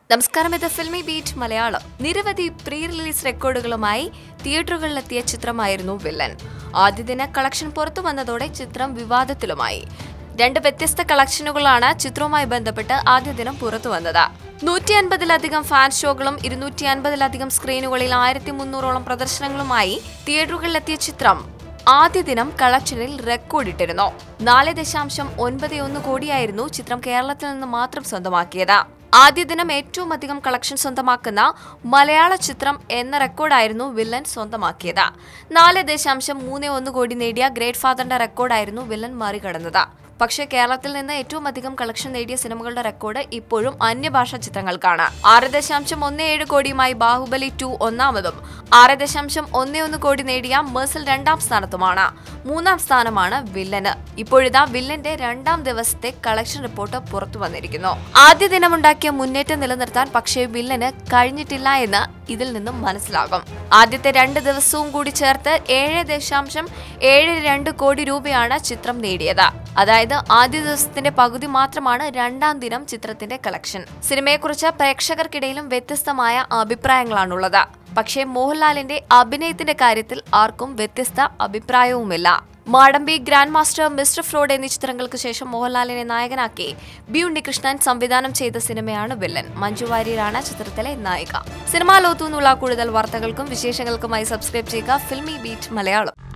നമസ്കാരം ഇത് filmy Filmibeat Malayalam നിരവധി പ്രീ റിലീസ് റെക്കോർഡുകളുമായി തിയേറ്ററുകളിലെത്തിയ ചിത്രമായിരുന്നു വില്ലൻ ആദ്യ ദിന കളക്ഷൻ പുറത്തു വന്നതോടെ ചിത്രം വിവാദത്തിലുമായി രണ്ട് വ്യത്യസ്ത കളക്ഷനുകളാണ് ചിത്രവുമായി ബന്ധപ്പെട്ട് ആദ്യ ദിനം പുറത്തു വന്നത് നൂറ്റി അൻപതിലധികം ഫാൻ ഷോകളും ഇരുന്നൂറ്റി അൻപതിലധികം സ്ക്രീനുകളിൽ ആയിരത്തി മുന്നൂറോളം പ്രദർശനങ്ങളുമായി തിയേറ്ററുകളിലെത്തിയ ചിത്രം ആദ്യ ദിനം കളക്ഷനിൽ റെക്കോർഡിട്ടിരുന്നു നാല് ദശാംശം ഒൻപത് ഒന്ന് കോടിയായിരുന്നു ചിത്രം കേരളത്തിൽ നിന്ന് മാത്രം സ്വന്തമാക്കിയത് ആദ്യ ദിനം ഏറ്റവും അധികം കളക്ഷൻ സ്വന്തമാക്കുന്ന മലയാള ചിത്രം എന്ന റെക്കോർഡായിരുന്നു വില്ലൻ സ്വന്തമാക്കിയത് നാല് ദശാംശം മൂന്ന് ഒന്ന് കോടി നേടിയ ഗ്രേറ്റ് ഫാദറിന്റെ റെക്കോർഡായിരുന്നു വില്ലൻ മറികടന്നത് പക്ഷേ കേരളത്തിൽ നിന്ന് ഏറ്റവും അധികം കളക്ഷൻ നേടിയ സിനിമകളുടെ റെക്കോർഡ് ഇപ്പോഴും അന്യഭാഷാ ചിത്രങ്ങൾക്കാണ് ആറ് ദശാംശം ഒന്ന് ഏഴ് കോടിയുമായി ബാഹുബലി ടു ഒന്നാമതും ആറ് ദശാംശം ഒന്ന് ഒന്ന് കോടി നേടിയ മേഴ്സൽ രണ്ടാം സ്ഥാനത്തുമാണ് മൂന്നാം സ്ഥാനമാണ് വില്ലന് ഇപ്പോഴിതാ വില്ലന്റെ രണ്ടാം ദിവസത്തെ കളക്ഷൻ റിപ്പോർട്ട് പുറത്തു വന്നിരിക്കുന്നു ആദ്യ ദിനമുണ്ടാക്കിയ മുന്നേറ്റം നിലനിർത്താൻ പക്ഷേ വില്ലന് കഴിഞ്ഞിട്ടില്ല എന്ന് ഇതിൽ നിന്നും മനസ്സിലാകും ആദ്യത്തെ രണ്ട് ദിവസവും കൂടി ചേർത്ത് ഏഴ് ദശാംശം ഏഴ് രണ്ട് കോടി രൂപയാണ് ചിത്രം നേടിയത് അതായത് ആദ്യ ദിവസത്തിന്റെ പകുതി മാത്രമാണ് രണ്ടാം ദിനം ചിത്രത്തിന്റെ കളക്ഷൻ സിനിമയെക്കുറിച്ച് പ്രേക്ഷകർക്കിടയിലും വ്യത്യസ്തമായ അഭിപ്രായങ്ങളാണുള്ളത് പക്ഷേ മോഹൻലാലിന്റെ അഭിനയത്തിന്റെ കാര്യത്തിൽ ആർക്കും വ്യത്യസ്ത അഭിപ്രായവുമില്ല Madambi Grandmaster Mister Fraud എന്നീ ചിത്രങ്ങൾക്ക് ശേഷം മോഹൻലാലിനെ നായകനാക്കി ബി ഉണ്ണികൃഷ്ണൻ സംവിധാനം ചെയ്ത സിനിമയാണ് വില്ലൻ മഞ്ജു വാര്യരാണ് ചിത്രത്തിലെ നായിക സിനിമാ ലോത്തു നിന്നുള്ള കൂടുതൽ വാർത്തകൾക്കും വിശേഷങ്ങൾക്കുമായി സബ്സ്ക്രൈബ് ചെയ്യുക ഫിൽമി ബീറ്റ് മലയാളം